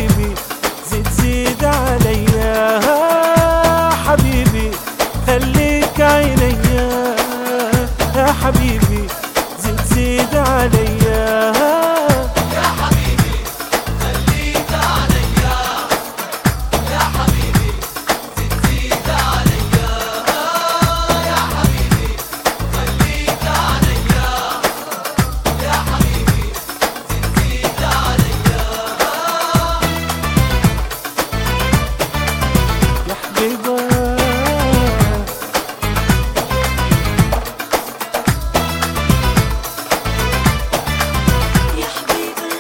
حبيبي زيد زيد عليا حبيبي خليك عينيا يا حبيبي زيد زيد عليا يا حبيبي يا حبيبي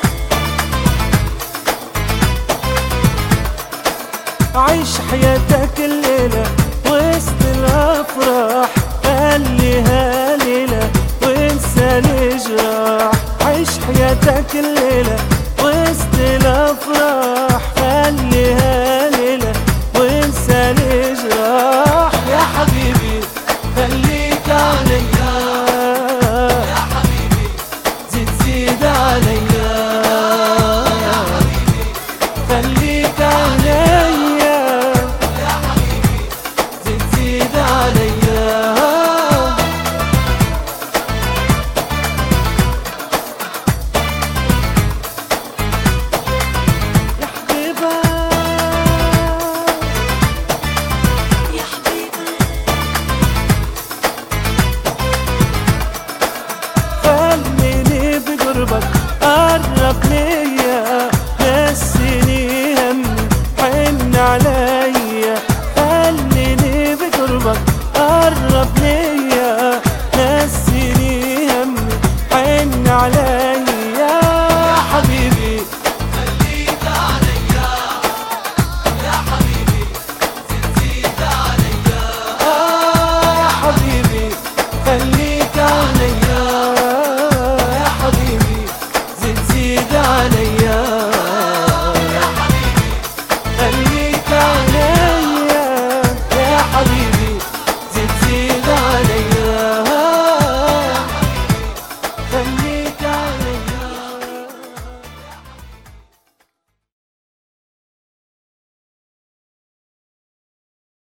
عيش حياتك الليلة وسط الأفراح خليها ليلة وانسى الجراح عيش حياتك الليلة وسط الأفراح خليها ليلة وانسى الجراح يا حبيبي خليك عليا يا حبيبي زيد زيد عليا يا حبيبي خليك